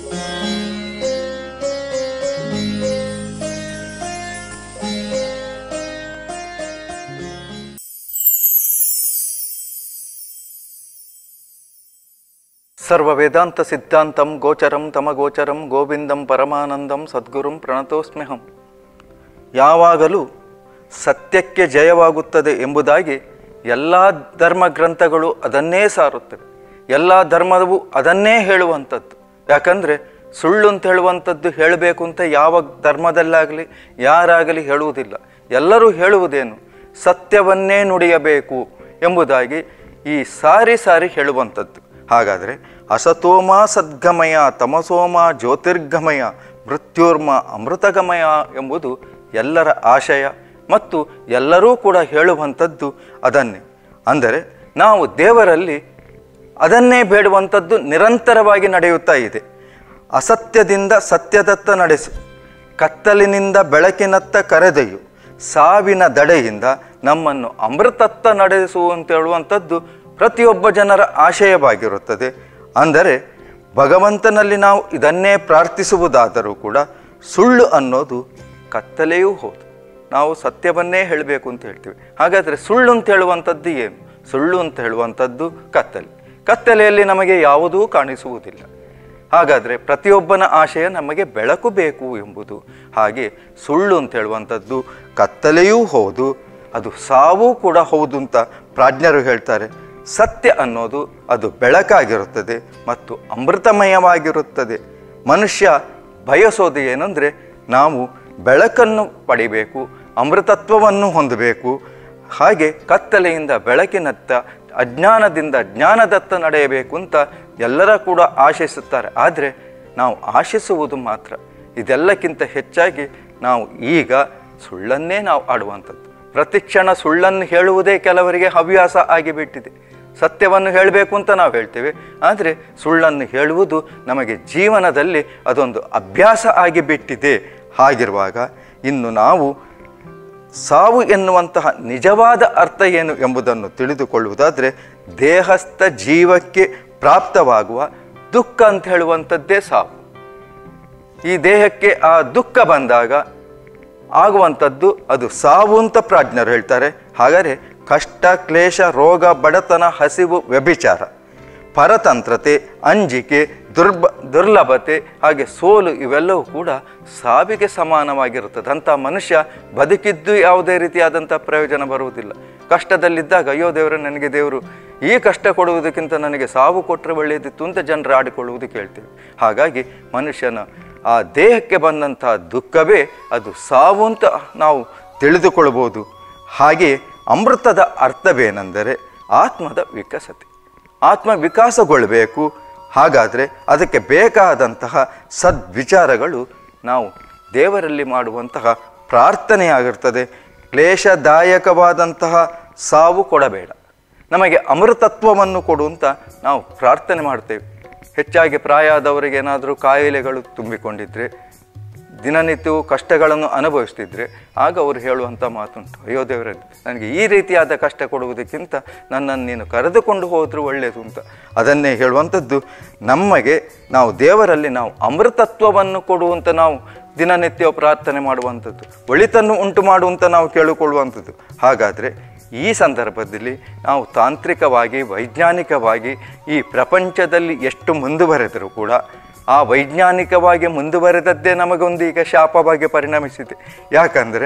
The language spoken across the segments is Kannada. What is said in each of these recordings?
ಸರ್ವ ವೇದಾಂತ ಸಿದ್ಧಾಂತಂ ಗೋಚರಂ ತಮಗೋಚರಂ ಗೋವಿಂದಂ ಪರಮಾನಂದಂ ಸದ್ಗುರುಂ ಪ್ರಣತೋಸ್ಮ್ಯಹಂ ಯಾವಾಗಲೂ ಸತ್ಯಕ್ಕೆ ಜಯವಾಗುತ್ತದೆ ಎಂಬುದಾಗಿ ಎಲ್ಲ ಧರ್ಮ ಗ್ರಂಥಗಳು ಅದನ್ನೇ ಸಾರುತ್ತವೆ ಎಲ್ಲ ಧರ್ಮವು ಅದನ್ನೇ ಹೇಳುವಂಥದ್ದು ಯಾಕಂದರೆ ಸುಳ್ಳು ಅಂತ ಹೇಳುವಂಥದ್ದು ಹೇಳಬೇಕು ಅಂತ ಯಾವ ಧರ್ಮದಲ್ಲಾಗಲಿ ಯಾರಾಗಲಿ ಹೇಳುವುದಿಲ್ಲ ಎಲ್ಲರೂ ಹೇಳುವುದೇನು ಸತ್ಯವನ್ನೇ ನುಡಿಯಬೇಕು ಎಂಬುದಾಗಿ ಈ ಸಾರಿ ಸಾರಿ ಹೇಳುವಂಥದ್ದು ಹಾಗಾದರೆ ಅಸತೋಮ ಸದ್ಗಮಯ ತಮಸೋಮ ಜ್ಯೋತಿರ್ಗಮಯ ಮೃತ್ಯುರ್ಮ ಅಮೃತಗಮಯ ಎಂಬುದು ಎಲ್ಲರ ಆಶಯ ಮತ್ತು ಎಲ್ಲರೂ ಕೂಡ ಹೇಳುವಂಥದ್ದು ಅದನ್ನೇ ಅಂದರೆ ನಾವು ದೇವರಲ್ಲಿ ಅದನ್ನೇ ಬೇಡುವಂಥದ್ದು ನಿರಂತರವಾಗಿ ನಡೆಯುತ್ತಾ ಇದೆ ಅಸತ್ಯದಿಂದ ಸತ್ಯದತ್ತ ನಡೆಸು ಕತ್ತಲಿನಿಂದ ಬೆಳಕಿನತ್ತ ಕರೆದೊಯ್ಯು ಸಾವಿನ ದಡೆಯಿಂದ ನಮ್ಮನ್ನು ಅಮೃತತ್ತ ನಡೆಸು ಅಂತ ಹೇಳುವಂಥದ್ದು ಪ್ರತಿಯೊಬ್ಬ ಜನರ ಆಶಯವಾಗಿರುತ್ತದೆ ಅಂದರೆ ಭಗವಂತನಲ್ಲಿ ನಾವು ಇದನ್ನೇ ಪ್ರಾರ್ಥಿಸುವುದಾದರೂ ಕೂಡ ಸುಳ್ಳು ಅನ್ನೋದು ಕತ್ತಲೆಯೂ ಹೌದು ನಾವು ಸತ್ಯವನ್ನೇ ಹೇಳಬೇಕು ಅಂತ ಹೇಳ್ತೀವಿ ಹಾಗಾದರೆ ಸುಳ್ಳು ಅಂತ ಹೇಳುವಂಥದ್ದು ಏನು ಸುಳ್ಳು ಅಂತ ಹೇಳುವಂಥದ್ದು ಕತ್ತಲೆ ಕತ್ತಲೆಯಲ್ಲಿ ನಮಗೆ ಯಾವುದೂ ಕಾಣಿಸುವುದಿಲ್ಲ ಹಾಗಾದರೆ ಪ್ರತಿಯೊಬ್ಬನ ಆಶಯ ನಮಗೆ ಬೆಳಕು ಬೇಕು ಎಂಬುದು ಹಾಗೆ ಸುಳ್ಳು ಅಂತ ಹೇಳುವಂಥದ್ದು ಕತ್ತಲೆಯೂ ಹೌದು ಅದು ಸಾವೂ ಕೂಡ ಹೌದು ಅಂತ ಪ್ರಾಜ್ಞರು ಹೇಳ್ತಾರೆ ಸತ್ಯ ಅನ್ನೋದು ಅದು ಬೆಳಕಾಗಿರುತ್ತದೆ ಮತ್ತು ಅಮೃತಮಯವಾಗಿರುತ್ತದೆ ಮನುಷ್ಯ ಬಯಸೋದು ಏನಂದರೆ ನಾವು ಬೆಳಕನ್ನು ಪಡಿಬೇಕು ಅಮೃತತ್ವವನ್ನು ಹೊಂದಬೇಕು ಹಾಗೆ ಕತ್ತಲೆಯಿಂದ ಬೆಳಕಿನತ್ತ ಅಜ್ಞಾನದಿಂದ ಜ್ಞಾನದತ್ತ ನಡೆಯಬೇಕು ಅಂತ ಎಲ್ಲರ ಕೂಡ ಆಶಿಸುತ್ತಾರೆ ಆದರೆ ನಾವು ಆಶಿಸುವುದು ಮಾತ್ರ ಇದೆಲ್ಲಕ್ಕಿಂತ ಹೆಚ್ಚಾಗಿ ನಾವು ಈಗ ಸುಳ್ಳನ್ನೇ ನಾವು ಆಡುವಂಥದ್ದು ಪ್ರತಿಕ್ಷಣ ಸುಳ್ಳನ್ನು ಹೇಳುವುದೇ ಕೆಲವರಿಗೆ ಹವ್ಯಾಸ ಆಗಿಬಿಟ್ಟಿದೆ ಸತ್ಯವನ್ನು ಹೇಳಬೇಕು ಅಂತ ನಾವು ಹೇಳ್ತೇವೆ ಆದರೆ ಸುಳ್ಳನ್ನು ಹೇಳುವುದು ನಮಗೆ ಜೀವನದಲ್ಲಿ ಅದೊಂದು ಅಭ್ಯಾಸ ಆಗಿಬಿಟ್ಟಿದೆ ಹಾಗಿರುವಾಗ ಇನ್ನು ನಾವು ಸಾವು ಎನ್ನುವಂತಹ ನಿಜವಾದ ಅರ್ಥ ಏನು ಎಂಬುದನ್ನು ತಿಳಿದುಕೊಳ್ಳುವುದಾದರೆ ದೇಹಸ್ಥ ಜೀವಕ್ಕೆ ಪ್ರಾಪ್ತವಾಗುವ ದುಃಖ ಅಂತ ಹೇಳುವಂಥದ್ದೇ ಸಾವು ಈ ದೇಹಕ್ಕೆ ಆ ದುಃಖ ಬಂದಾಗ ಆಗುವಂಥದ್ದು ಅದು ಸಾವು ಅಂತ ಪ್ರಾಜ್ಞರು ಹೇಳ್ತಾರೆ ಹಾಗಾದರೆ ಕಷ್ಟ ಕ್ಲೇಶ ರೋಗ ಬಡತನ ಹಸಿವು ವ್ಯಭಿಚಾರ ಪರತಂತ್ರತೆ ಅಂಜಿಕೆ ದುರ್ಬ ದುರ್ಲಭತೆ ಹಾಗೆ ಸೋಲು ಇವೆಲ್ಲವೂ ಕೂಡ ಸಾವಿಗೆ ಸಮಾನವಾಗಿರುತ್ತದೆ ಅಂಥ ಮನುಷ್ಯ ಬದುಕಿದ್ದು ಯಾವುದೇ ರೀತಿಯಾದಂಥ ಪ್ರಯೋಜನ ಬರುವುದಿಲ್ಲ ಕಷ್ಟದಲ್ಲಿದ್ದಾಗ ಅಯ್ಯೋ ದೇವರೇ ನನಗೆ ದೇವರು ಈ ಕಷ್ಟ ಕೊಡುವುದಕ್ಕಿಂತ ನನಗೆ ಸಾವು ಕೊಟ್ಟರೆ ಒಳ್ಳೆಯದಿತ್ತು ಅಂತ ಜನರು ಆಡಿಕೊಳ್ಳುವುದು ಕೇಳ್ತೇವೆ ಹಾಗಾಗಿ ಮನುಷ್ಯನ ಆ ದೇಹಕ್ಕೆ ಬಂದಂತಹ ದುಃಖವೇ ಅದು ಸಾವು ಅಂತ ನಾವು ತಿಳಿದುಕೊಳ್ಬೋದು ಹಾಗೆ ಅಮೃತದ ಅರ್ಥವೇನೆಂದರೆ ಆತ್ಮದ ವಿಕಸತೆ ಆತ್ಮ ವಿಕಾಸಗೊಳ್ಳಬೇಕು ಹಾಗಾದರೆ ಅದಕ್ಕೆ ಬೇಕಾದಂತಹ ಸದ್ವಿಚಾರಗಳು ನಾವು ದೇವರಲ್ಲಿ ಮಾಡುವಂತಹ ಪ್ರಾರ್ಥನೆಯಾಗಿರ್ತದೆ ಕ್ಲೇಶದಾಯಕವಾದಂತಹ ಸಾವು ಕೊಡಬೇಡ ನಮಗೆ ಅಮೃತತ್ವವನ್ನು ಕೊಡು ಅಂತ ನಾವು ಪ್ರಾರ್ಥನೆ ಮಾಡ್ತೇವೆ ಹೆಚ್ಚಾಗಿ ಪ್ರಾಯದವರಿಗೆ ಏನಾದರೂ ಕಾಯಿಲೆಗಳು ತುಂಬಿಕೊಂಡಿದ್ರೆ ದಿನನಿತ್ಯವೂ ಕಷ್ಟಗಳನ್ನು ಅನುಭವಿಸ್ತಿದ್ರೆ ಆಗ ಅವರು ಹೇಳುವಂಥ ಮಾತುಂಟು ಅಯ್ಯೋ ದೇವರೇ ನನಗೆ ಈ ರೀತಿಯಾದ ಕಷ್ಟ ಕೊಡುವುದಕ್ಕಿಂತ ನನ್ನನ್ನು ನೀನು ಕರೆದುಕೊಂಡು ಹೋದರೂ ಒಳ್ಳೆಯದು ಅಂತ ಅದನ್ನೇ ಹೇಳುವಂಥದ್ದು ನಮಗೆ ನಾವು ದೇವರಲ್ಲಿ ನಾವು ಅಮೃತತ್ವವನ್ನು ಕೊಡುವಂತ ನಾವು ದಿನನಿತ್ಯ ಪ್ರಾರ್ಥನೆ ಮಾಡುವಂಥದ್ದು ಒಳಿತನ್ನು ಉಂಟು ಮಾಡುವಂತ ನಾವು ಕೇಳಿಕೊಳ್ಳುವಂಥದ್ದು ಹಾಗಾದರೆ ಈ ಸಂದರ್ಭದಲ್ಲಿ ನಾವು ತಾಂತ್ರಿಕವಾಗಿ ವೈಜ್ಞಾನಿಕವಾಗಿ ಈ ಪ್ರಪಂಚದಲ್ಲಿ ಎಷ್ಟು ಮುಂದುವರೆದರೂ ಕೂಡ ಆ ವೈಜ್ಞಾನಿಕವಾಗಿ ಮುಂದುವರೆದದ್ದೇ ನಮಗೊಂದು ಈಗ ಶಾಪವಾಗಿ ಪರಿಣಮಿಸಿದೆ ಯಾಕಂದರೆ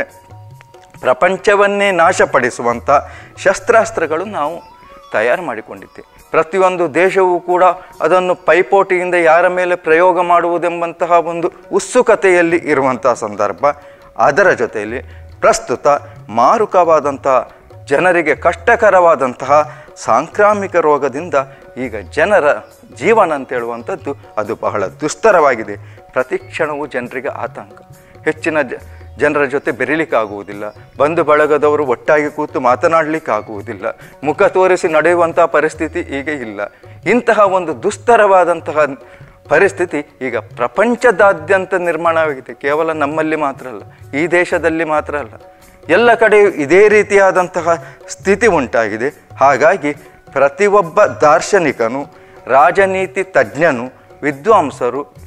ಪ್ರಪಂಚವನ್ನೇ ನಾಶಪಡಿಸುವಂಥ ಶಸ್ತ್ರಾಸ್ತ್ರಗಳು ನಾವು ತಯಾರು ಮಾಡಿಕೊಂಡಿದ್ದೇವೆ ಪ್ರತಿಯೊಂದು ದೇಶವೂ ಕೂಡ ಅದನ್ನು ಪೈಪೋಟಿಯಿಂದ ಯಾರ ಮೇಲೆ ಪ್ರಯೋಗ ಮಾಡುವುದೆಂಬಂತಹ ಒಂದು ಉತ್ಸುಕತೆಯಲ್ಲಿ ಇರುವಂತಹ ಸಂದರ್ಭ ಅದರ ಜೊತೆಯಲ್ಲಿ ಪ್ರಸ್ತುತ ಮಾರುಕವಾದಂತಹ ಜನರಿಗೆ ಕಷ್ಟಕರವಾದಂತಹ ಸಾಂಕ್ರಾಮಿಕ ರೋಗದಿಂದ ಈಗ ಜನರ ಜೀವನ ಅಂತ ಹೇಳುವಂಥದ್ದು ಅದು ಬಹಳ ದುಸ್ತರವಾಗಿದೆ ಪ್ರತಿ ಕ್ಷಣವೂ ಜನರಿಗೆ ಆತಂಕ ಹೆಚ್ಚಿನ ಜ ಜನರ ಜೊತೆ ಬೆರೀಲಿಕ್ಕಾಗುವುದಿಲ್ಲ ಬಂಧು ಬಳಗದವರು ಒಟ್ಟಾಗಿ ಕೂತು ಮಾತನಾಡಲಿಕ್ಕಾಗುವುದಿಲ್ಲ ಮುಖ ತೋರಿಸಿ ನಡೆಯುವಂತಹ ಪರಿಸ್ಥಿತಿ ಈಗ ಇಲ್ಲ ಇಂತಹ ಒಂದು ದುಸ್ತರವಾದಂತಹ ಪರಿಸ್ಥಿತಿ ಈಗ ಪ್ರಪಂಚದಾದ್ಯಂತ ನಿರ್ಮಾಣವಾಗಿದೆ ಕೇವಲ ನಮ್ಮಲ್ಲಿ ಮಾತ್ರ ಅಲ್ಲ ಈ ದೇಶದಲ್ಲಿ ಮಾತ್ರ ಅಲ್ಲ ಎಲ್ಲ ಕಡೆಯೂ ಇದೇ ರೀತಿಯಾದಂತಹ ಸ್ಥಿತಿ ಉಂಟಾಗಿದೆ ಹಾಗಾಗಿ ಪ್ರತಿಯೊಬ್ಬ ದಾರ್ಶನಿಕನು ರಾಜನೀತಿ ತಜ್ಞನು ವಿದ್ವಾಂಸರು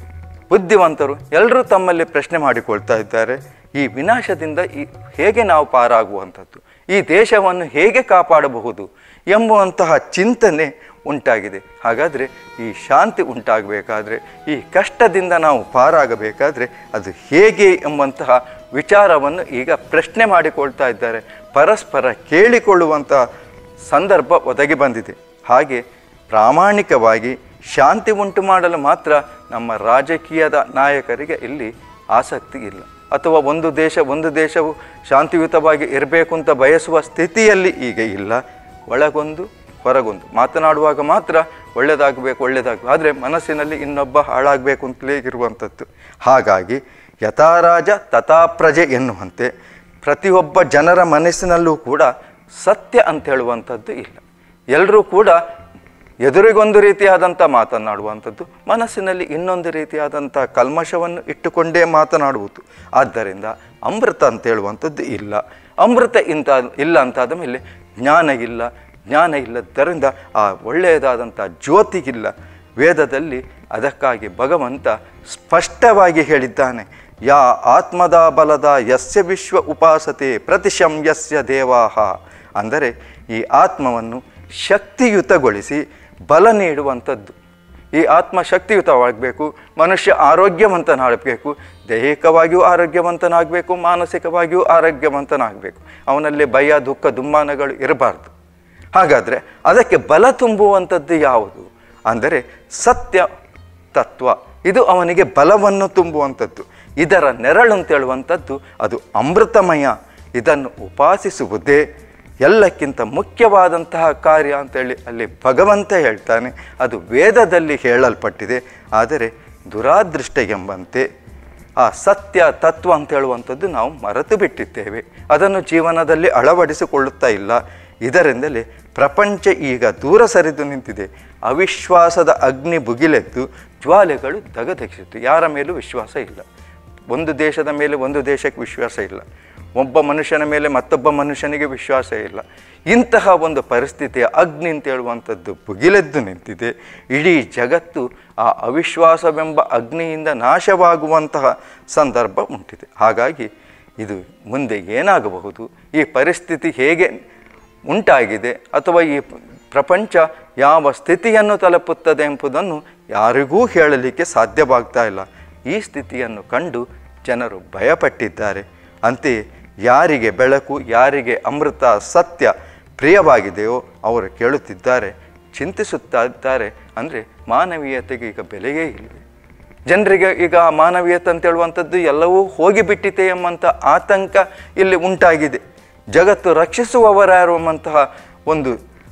ಬುದ್ಧಿವಂತರು ಎಲ್ಲರೂ ತಮ್ಮಲ್ಲಿ ಪ್ರಶ್ನೆ ಮಾಡಿಕೊಳ್ತಾ ಇದ್ದಾರೆ ಈ ವಿನಾಶದಿಂದ ಈ ಹೇಗೆ ನಾವು ಪಾರಾಗುವಂಥದ್ದು ಈ ದೇಶವನ್ನು ಹೇಗೆ ಕಾಪಾಡಬಹುದು ಎಂಬುವಂತಹ ಚಿಂತನೆ ಉಂಟಾಗಿದೆ ಹಾಗಾದರೆ ಈ ಶಾಂತಿ ಉಂಟಾಗಬೇಕಾದ್ರೆ ಈ ಕಷ್ಟದಿಂದ ನಾವು ಪಾರಾಗಬೇಕಾದ್ರೆ ಅದು ಹೇಗೆ ಎಂಬಂತಹ ವಿಚಾರವನ್ನು ಈಗ ಪ್ರಶ್ನೆ ಮಾಡಿಕೊಳ್ತಾ ಇದ್ದಾರೆ ಪರಸ್ಪರ ಕೇಳಿಕೊಳ್ಳುವಂತಹ ಸಂದರ್ಭ ಒದಗಿ ಬಂದಿದೆ ಹಾಗೆ ಪ್ರಾಮಾಣಿಕವಾಗಿ ಶಾಂತಿ ಉಂಟು ಮಾಡಲು ಮಾತ್ರ ನಮ್ಮ ರಾಜಕೀಯದ ನಾಯಕರಿಗೆ ಇಲ್ಲಿ ಆಸಕ್ತಿ ಇಲ್ಲ ಅಥವಾ ಒಂದು ದೇಶ ಒಂದು ದೇಶವು ಶಾಂತಿಯುತವಾಗಿ ಇರಬೇಕು ಅಂತ ಬಯಸುವ ಸ್ಥಿತಿಯಲ್ಲಿ ಈಗ ಇಲ್ಲ ಒಳಗೊಂದು ಹೊರಗೊಂದು ಮಾತನಾಡುವಾಗ ಮಾತ್ರ ಒಳ್ಳೆಯದಾಗಬೇಕು ಒಳ್ಳೆಯದಾಗಬೇಕು ಆದರೆ ಮನಸ್ಸಿನಲ್ಲಿ ಇನ್ನೊಬ್ಬ ಹಾಳಾಗಬೇಕು ಅಂತಲೇ ಇರುವಂಥದ್ದು ಹಾಗಾಗಿ ಯಥಾರಾಜ ತಥಾ ಪ್ರಜೆ ಎನ್ನುವಂತೆ ಪ್ರತಿಯೊಬ್ಬ ಜನರ ಮನಸ್ಸಿನಲ್ಲೂ ಕೂಡ ಸತ್ಯ ಅಂತ ಹೇಳುವಂಥದ್ದು ಇಲ್ಲ ಎಲ್ಲರೂ ಕೂಡ ಎದುರಿಗೊಂದು ರೀತಿಯಾದಂಥ ಮಾತನಾಡುವಂಥದ್ದು ಮನಸ್ಸಿನಲ್ಲಿ ಇನ್ನೊಂದು ರೀತಿಯಾದಂಥ ಕಲ್ಮಶವನ್ನು ಇಟ್ಟುಕೊಂಡೇ ಮಾತನಾಡುವುದು ಆದ್ದರಿಂದ ಅಮೃತ ಅಂತ ಹೇಳುವಂಥದ್ದು ಇಲ್ಲ ಅಮೃತ ಇಂಥ ಇಲ್ಲ ಅಂತಾದ ಮೇಲೆ ಜ್ಞಾನ ಇಲ್ಲ ಜ್ಞಾನ ಇಲ್ಲದರಿಂದ ಆ ಒಳ್ಳೆಯದಾದಂಥ ಜ್ಯೋತಿಗಿಲ್ಲ ವೇದದಲ್ಲಿ ಅದಕ್ಕಾಗಿ ಭಗವಂತ ಸ್ಪಷ್ಟವಾಗಿ ಹೇಳಿದ್ದಾನೆ ಯಾ ಆತ್ಮದ ಬಲದ ಯಸ್ಯ ವಿಶ್ವ ಉಪಾಸತೆ ಪ್ರತಿಶಂ ಯಸ್ಯ ದೇವಾಹ ಅಂದರೆ ಈ ಆತ್ಮವನ್ನು ಶಕ್ತಿಯುತಗೊಳಿಸಿ ಬಲ ನೀಡುವಂಥದ್ದು ಈ ಆತ್ಮ ಶಕ್ತಿಯುತವಾಗಬೇಕು ಮನುಷ್ಯ ಆರೋಗ್ಯವಂತನಾಗಬೇಕು ದೈಹಿಕವಾಗಿಯೂ ಆರೋಗ್ಯವಂತನಾಗಬೇಕು ಮಾನಸಿಕವಾಗಿಯೂ ಆರೋಗ್ಯವಂತನಾಗಬೇಕು ಅವನಲ್ಲಿ ಭಯ ದುಃಖ ದುಮ್ಮಾನಗಳು ಇರಬಾರ್ದು ಹಾಗಾದರೆ ಅದಕ್ಕೆ ಬಲ ತುಂಬುವಂಥದ್ದು ಯಾವುದು ಅಂದರೆ ಸತ್ಯ ತತ್ವ ಇದು ಅವನಿಗೆ ಬಲವನ್ನು ತುಂಬುವಂಥದ್ದು ಇದರ ನೆರಳು ಅಂತ ಹೇಳುವಂಥದ್ದು ಅದು ಅಮೃತಮಯ ಇದನ್ನು ಉಪಾಸಿಸುವುದೇ ಎಲ್ಲಕ್ಕಿಂತ ಮುಖ್ಯವಾದಂತಹ ಕಾರ್ಯ ಅಂತೇಳಿ ಅಲ್ಲಿ ಭಗವಂತ ಹೇಳ್ತಾನೆ ಅದು ವೇದದಲ್ಲಿ ಹೇಳಲ್ಪಟ್ಟಿದೆ ಆದರೆ ದುರಾದೃಷ್ಟ ಎಂಬಂತೆ ಆ ಸತ್ಯ ತತ್ವ ಅಂತ ಹೇಳುವಂಥದ್ದು ನಾವು ಮರೆತು ಬಿಟ್ಟಿದ್ದೇವೆ ಅದನ್ನು ಜೀವನದಲ್ಲಿ ಅಳವಡಿಸಿಕೊಳ್ಳುತ್ತಾ ಇಲ್ಲ ಇದರಿಂದಲೇ ಪ್ರಪಂಚ ಈಗ ದೂರ ಸರಿದು ನಿಂತಿದೆ ಅವಿಶ್ವಾಸದ ಅಗ್ನಿ ಭುಗಿಲೆದ್ದು ಜ್ವಾಲೆಗಳು ದಗದಗಿಸಿತು ಯಾರ ಮೇಲೂ ವಿಶ್ವಾಸ ಇಲ್ಲ ಒಂದು ದೇಶದ ಮೇಲೆ ಒಂದು ದೇಶಕ್ಕೆ ವಿಶ್ವಾಸ ಇಲ್ಲ ಒಬ್ಬ ಮನುಷ್ಯನ ಮೇಲೆ ಮತ್ತೊಬ್ಬ ಮನುಷ್ಯನಿಗೆ ವಿಶ್ವಾಸ ಇಲ್ಲ ಇಂತಹ ಒಂದು ಪರಿಸ್ಥಿತಿಯ ಅಗ್ನಿ ಅಂತ ಹೇಳುವಂಥದ್ದು ಭುಗಿಲೆದ್ದು ನಿಂತಿದೆ ಇಡೀ ಜಗತ್ತು ಆ ಅವಿಶ್ವಾಸವೆಂಬ ಅಗ್ನಿಯಿಂದ ನಾಶವಾಗುವಂತಹ ಸಂದರ್ಭ ಉಂಟಿದೆ ಹಾಗಾಗಿ ಇದು ಮುಂದೆ ಏನಾಗಬಹುದು ಈ ಪರಿಸ್ಥಿತಿ ಹೇಗೆ ಉಂಟಾಗಿದೆ ಅಥವಾ ಈ ಪ್ರಪಂಚ ಯಾವ ಸ್ಥಿತಿಯನ್ನು ತಲುಪುತ್ತದೆ ಎಂಬುದನ್ನು ಯಾರಿಗೂ ಹೇಳಲಿಕ್ಕೆ ಸಾಧ್ಯವಾಗ್ತಾ ಇಲ್ಲ ಈ ಸ್ಥಿತಿಯನ್ನು ಕಂಡು ಜನರು ಭಯಪಟ್ಟಿದ್ದಾರೆ ಅಂತೆಯೇ ಯಾರಿಗೆ ಬೆಳಕು ಯಾರಿಗೆ ಅಮೃತ ಸತ್ಯ ಪ್ರಿಯವಾಗಿದೆಯೋ ಅವರು ಕೇಳುತ್ತಿದ್ದಾರೆ ಚಿಂತಿಸುತ್ತಾ ಇದ್ದಾರೆ ಅಂದರೆ ಮಾನವೀಯತೆಗೆ ಈಗ ಬೆಲೆಯೇ ಇಲ್ಲವೆ ಜನರಿಗೆ ಈಗ ಆ ಮಾನವೀಯತೆ ಅಂತ ಹೇಳುವಂಥದ್ದು ಎಲ್ಲವೂ ಹೋಗಿಬಿಟ್ಟಿದೆ ಎಂಬಂಥ ಆತಂಕ ಇಲ್ಲಿ ಉಂಟಾಗಿದೆ ಜಗತ್ತು ರಕ್ಷಿಸುವವರ್ಯಾರು ಎಂಬಂತಹ ಒಂದು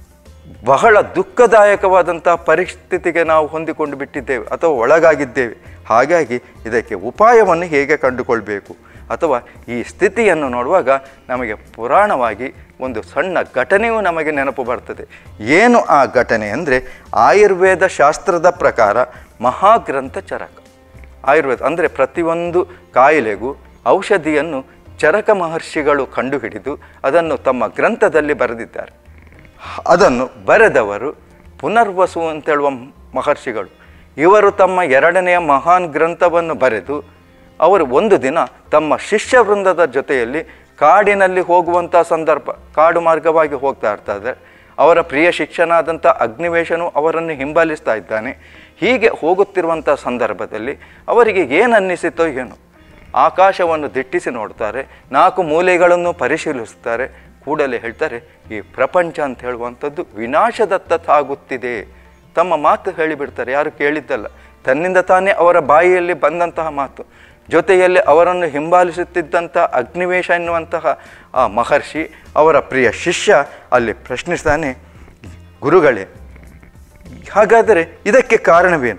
ಬಹಳ ದುಃಖದಾಯಕವಾದಂತಹ ಪರಿಸ್ಥಿತಿಗೆ ನಾವು ಹೊಂದಿಕೊಂಡು ಬಿಟ್ಟಿದ್ದೇವೆ ಅಥವಾ ಒಳಗಾಗಿದ್ದೇವೆ ಹಾಗಾಗಿ ಇದಕ್ಕೆ ಉಪಾಯವನ್ನು ಹೇಗೆ ಕಂಡುಕೊಳ್ಬೇಕು ಅಥವಾ ಈ ಸ್ಥಿತಿಯನ್ನು ನೋಡುವಾಗ ನಮಗೆ ಪುರಾಣವಾಗಿ ಒಂದು ಸಣ್ಣ ಘಟನೆಯೂ ನಮಗೆ ನೆನಪು ಬರ್ತದೆ ಏನು ಆ ಘಟನೆ ಅಂದರೆ ಆಯುರ್ವೇದ ಶಾಸ್ತ್ರದ ಪ್ರಕಾರ ಮಹಾಗ್ರಂಥ ಚರಕ ಆಯುರ್ವೇದ ಅಂದರೆ ಪ್ರತಿಯೊಂದು ಕಾಯಿಲೆಗೂ ಔಷಧಿಯನ್ನು ಚರಕ ಮಹರ್ಷಿಗಳು ಕಂಡುಹಿಡಿದು ಅದನ್ನು ತಮ್ಮ ಗ್ರಂಥದಲ್ಲಿ ಬರೆದಿದ್ದಾರೆ ಅದನ್ನು ಬರೆದವರು ಪುನರ್ವಸು ಅಂತೇಳುವ ಮಹರ್ಷಿಗಳು ಇವರು ತಮ್ಮ ಎರಡನೆಯ ಮಹಾನ್ ಗ್ರಂಥವನ್ನು ಬರೆದು ಅವರು ಒಂದು ದಿನ ತಮ್ಮ ಶಿಷ್ಯ ವೃಂದದ ಜೊತೆಯಲ್ಲಿ ಕಾಡಿನಲ್ಲಿ ಹೋಗುವಂಥ ಸಂದರ್ಭ ಕಾಡು ಮಾರ್ಗವಾಗಿ ಹೋಗ್ತಾ ಇರ್ತಾರೆ ಅವರ ಪ್ರಿಯ ಶಿಕ್ಷನಾದಂಥ ಅಗ್ನಿವೇಶನು ಅವರನ್ನು ಹಿಂಬಾಲಿಸ್ತಾ ಇದ್ದಾನೆ ಹೀಗೆ ಹೋಗುತ್ತಿರುವಂಥ ಸಂದರ್ಭದಲ್ಲಿ ಅವರಿಗೆ ಏನು ಅನ್ನಿಸಿತೋ ಏನು ಆಕಾಶವನ್ನು ದಿಟ್ಟಿಸಿ ನೋಡ್ತಾರೆ ನಾಲ್ಕು ಮೂಲೆಗಳನ್ನು ಪರಿಶೀಲಿಸ್ತಾರೆ ಕೂಡಲೇ ಹೇಳ್ತಾರೆ ಈ ಪ್ರಪಂಚ ಅಂತ ಹೇಳುವಂಥದ್ದು ವಿನಾಶದತ್ತ ಸಾಗುತ್ತಿದೆ ತಮ್ಮ ಮಾತು ಹೇಳಿಬಿಡ್ತಾರೆ ಯಾರು ಕೇಳಿದ್ದಲ್ಲ ತನ್ನಿಂದ ತಾನೇ ಅವರ ಬಾಯಿಯಲ್ಲಿ ಬಂದಂತಹ ಮಾತು ಜೊತೆಯಲ್ಲಿ ಅವರನ್ನು ಹಿಂಬಾಲಿಸುತ್ತಿದ್ದಂಥ ಅಗ್ನಿವೇಶ ಎನ್ನುವಂತಹ ಆ ಮಹರ್ಷಿ ಅವರ ಪ್ರಿಯ ಶಿಷ್ಯ ಅಲ್ಲಿ ಪ್ರಶ್ನಿಸ್ತಾನೆ ಗುರುಗಳೇ ಹಾಗಾದರೆ ಇದಕ್ಕೆ ಕಾರಣವೇನು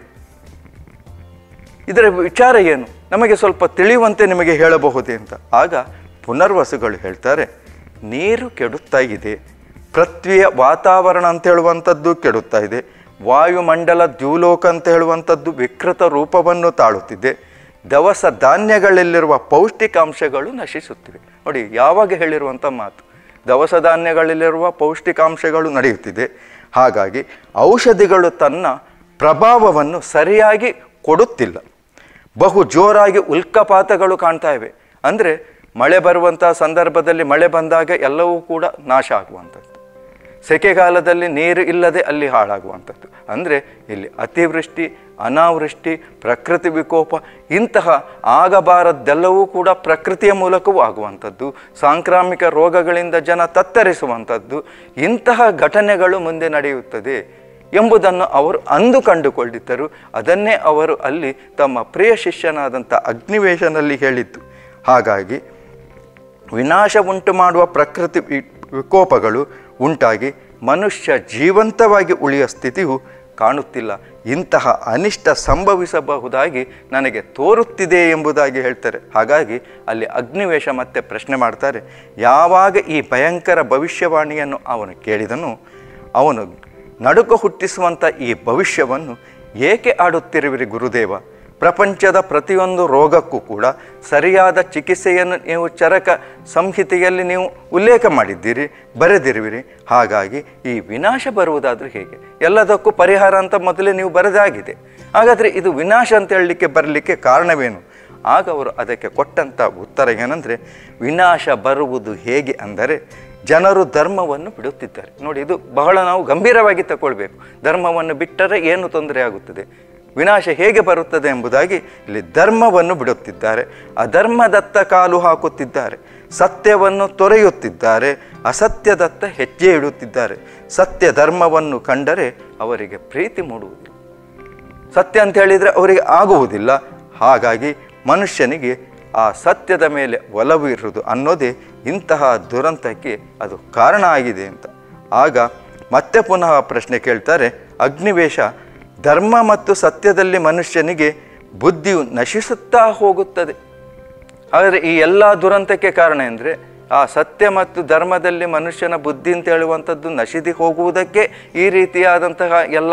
ಇದರ ವಿಚಾರ ಏನು ನಮಗೆ ಸ್ವಲ್ಪ ತಿಳಿಯುವಂತೆ ನಿಮಗೆ ಹೇಳಬಹುದೇ ಅಂತ ಆಗ ಪುನರ್ವಸುಗಳು ಹೇಳ್ತಾರೆ ನೀರು ಕೆಡುತ್ತಾ ಇದೆ ಪೃಥ್ವಿಯ ವಾತಾವರಣ ಅಂತ ಹೇಳುವಂಥದ್ದು ಕೆಡುತ್ತಾ ಇದೆ ವಾಯುಮಂಡಲ ದ್ಯೂಲೋಕ ಅಂತ ಹೇಳುವಂಥದ್ದು ವಿಕೃತ ರೂಪವನ್ನು ತಾಳುತ್ತಿದೆ ದವಸ ಧಾನ್ಯಗಳಲ್ಲಿರುವ ಪೌಷ್ಟಿಕಾಂಶಗಳು ನಶಿಸುತ್ತಿವೆ ನೋಡಿ ಯಾವಾಗ ಹೇಳಿರುವಂಥ ಮಾತು ದವಸ ಧಾನ್ಯಗಳಲ್ಲಿರುವ ಪೌಷ್ಟಿಕಾಂಶಗಳು ನಡೆಯುತ್ತಿದೆ ಹಾಗಾಗಿ ಔಷಧಿಗಳು ತನ್ನ ಪ್ರಭಾವವನ್ನು ಸರಿಯಾಗಿ ಕೊಡುತ್ತಿಲ್ಲ ಬಹು ಜೋರಾಗಿ ಉಲ್ಕಪಾತಗಳು ಕಾಣ್ತಾ ಇವೆ ಅಂದರೆ ಮಳೆ ಬರುವಂಥ ಸಂದರ್ಭದಲ್ಲಿ ಮಳೆ ಬಂದಾಗ ಎಲ್ಲವೂ ಕೂಡ ನಾಶ ಆಗುವಂಥದ್ದು ಸೆಕೆಗಾಲದಲ್ಲಿ ನೀರು ಇಲ್ಲದೆ ಅಲ್ಲಿ ಹಾಳಾಗುವಂಥದ್ದು ಅಂದರೆ ಇಲ್ಲಿ ಅತಿವೃಷ್ಟಿ ಅನಾವೃಷ್ಟಿ ಪ್ರಕೃತಿ ವಿಕೋಪ ಇಂತಹ ಆಗಬಾರದ್ದೆಲ್ಲವೂ ಕೂಡ ಪ್ರಕೃತಿಯ ಮೂಲಕವೂ ಆಗುವಂಥದ್ದು ಸಾಂಕ್ರಾಮಿಕ ರೋಗಗಳಿಂದ ಜನ ತತ್ತರಿಸುವಂಥದ್ದು ಇಂತಹ ಘಟನೆಗಳು ಮುಂದೆ ನಡೆಯುತ್ತದೆ ಎಂಬುದನ್ನು ಅವರು ಅಂದು ಕಂಡುಕೊಂಡಿದ್ದರು ಅದನ್ನೇ ಅವರು ಅಲ್ಲಿ ತಮ್ಮ ಪ್ರಿಯ ಶಿಷ್ಯನಾದಂಥ ಅಗ್ನಿವೇಶನಲ್ಲಿ ಹೇಳಿದ್ದು ಹಾಗಾಗಿ ವಿನಾಶ ಉಂಟು ಮಾಡುವ ಪ್ರಕೃತಿ ವಿ- ವಿಕೋಪಗಳು ಉಂಟಾಗಿ ಮನುಷ್ಯ ಜೀವಂತವಾಗಿ ಉಳಿಯುವ ಸ್ಥಿತಿಯು ಕಾಣುತ್ತಿಲ್ಲ ಇಂತಹ ಅನಿಷ್ಟ ಸಂಭವಿಸಬಹುದಾಗಿ ನನಗೆ ತೋರುತ್ತಿದೆ ಎಂಬುದಾಗಿ ಹೇಳ್ತಾರೆ ಹಾಗಾಗಿ ಅಲ್ಲಿ ಅಗ್ನಿವೇಶ ಮತ್ತೆ ಪ್ರಶ್ನೆ ಮಾಡ್ತಾರೆ ಯಾವಾಗ ಈ ಭಯಂಕರ ಭವಿಷ್ಯವಾಣಿಯನ್ನು ಅವನು ಕೇಳಿದನು ಅವನು ನಡುಕ ಹುಟ್ಟಿಸುವಂಥ ಈ ಭವಿಷ್ಯವನ್ನು ಏಕೆ ಆಡುತ್ತಿರುವಿರಿ ಗುರುದೇವ ಪ್ರಪಂಚದ ಪ್ರತಿಯೊಂದು ರೋಗಕ್ಕೂ ಕೂಡ ಸರಿಯಾದ ಚಿಕಿತ್ಸೆಯನ್ನು ನೀವು ಚರಕ ಸಂಹಿತೆಯಲ್ಲಿ ನೀವು ಉಲ್ಲೇಖ ಮಾಡಿದ್ದೀರಿ ಬರೆದಿರುವಿರಿ ಹಾಗಾಗಿ ಈ ವಿನಾಶ ಬರುವುದಾದರೂ ಹೇಗೆ ಎಲ್ಲದಕ್ಕೂ ಪರಿಹಾರ ಅಂತ ಮೊದಲೇ ನೀವು ಬರೆದಾಗಿದೆ ಹಾಗಾದರೆ ಇದು ವಿನಾಶ ಅಂತ ಹೇಳಲಿಕ್ಕೆ ಬರಲಿಕ್ಕೆ ಕಾರಣವೇನು ಆಗ ಅವರು ಅದಕ್ಕೆ ಕೊಟ್ಟಂಥ ಉತ್ತರ ಏನಂದರೆ ವಿನಾಶ ಬರುವುದು ಹೇಗೆ ಅಂದರೆ ಜನರು ಧರ್ಮವನ್ನು ಬಿಡುತ್ತಿದ್ದಾರೆ ನೋಡಿ ಇದು ಬಹಳ ನಾವು ಗಂಭೀರವಾಗಿ ತಗೊಳ್ಬೇಕು ಧರ್ಮವನ್ನು ಬಿಟ್ಟರೆ ಏನು ತೊಂದರೆ ಆಗುತ್ತದೆ ವಿನಾಶ ಹೇಗೆ ಬರುತ್ತದೆ ಎಂಬುದಾಗಿ ಇಲ್ಲಿ ಧರ್ಮವನ್ನು ಬಿಡುತ್ತಿದ್ದಾರೆ ಅಧರ್ಮದತ್ತ ಕಾಲು ಹಾಕುತ್ತಿದ್ದಾರೆ ಸತ್ಯವನ್ನು ತೊರೆಯುತ್ತಿದ್ದಾರೆ ಅಸತ್ಯದತ್ತ ಹೆಜ್ಜೆ ಇಡುತ್ತಿದ್ದಾರೆ ಸತ್ಯ ಧರ್ಮವನ್ನು ಕಂಡರೆ ಅವರಿಗೆ ಪ್ರೀತಿ ಮೂಡುವುದಿಲ್ಲ ಸತ್ಯ ಅಂತ ಹೇಳಿದರೆ ಅವರಿಗೆ ಆಗುವುದಿಲ್ಲ ಹಾಗಾಗಿ ಮನುಷ್ಯನಿಗೆ ಆ ಸತ್ಯದ ಮೇಲೆ ಒಲವು ಇರುವುದು ಅನ್ನೋದೇ ಇಂತಹ ದುರಂತಕ್ಕೆ ಅದು ಕಾರಣ ಆಗಿದೆ ಅಂತ ಆಗ ಮತ್ತೆ ಪುನಃ ಪ್ರಶ್ನೆ ಕೇಳ್ತಾರೆ ಅಗ್ನಿವೇಶ ಧರ್ಮ ಮತ್ತು ಸತ್ಯದಲ್ಲಿ ಮನುಷ್ಯನಿಗೆ ಬುದ್ಧಿಯು ನಶಿಸುತ್ತಾ ಹೋಗುತ್ತದೆ ಆದರೆ ಈ ಎಲ್ಲ ದುರಂತಕ್ಕೆ ಕಾರಣ ಎಂದರೆ ಆ ಸತ್ಯ ಮತ್ತು ಧರ್ಮದಲ್ಲಿ ಮನುಷ್ಯನ ಬುದ್ಧಿ ಅಂತ ಹೇಳುವಂಥದ್ದು ನಶಿದಿ ಹೋಗುವುದಕ್ಕೆ ಈ ರೀತಿಯಾದಂತಹ ಎಲ್ಲ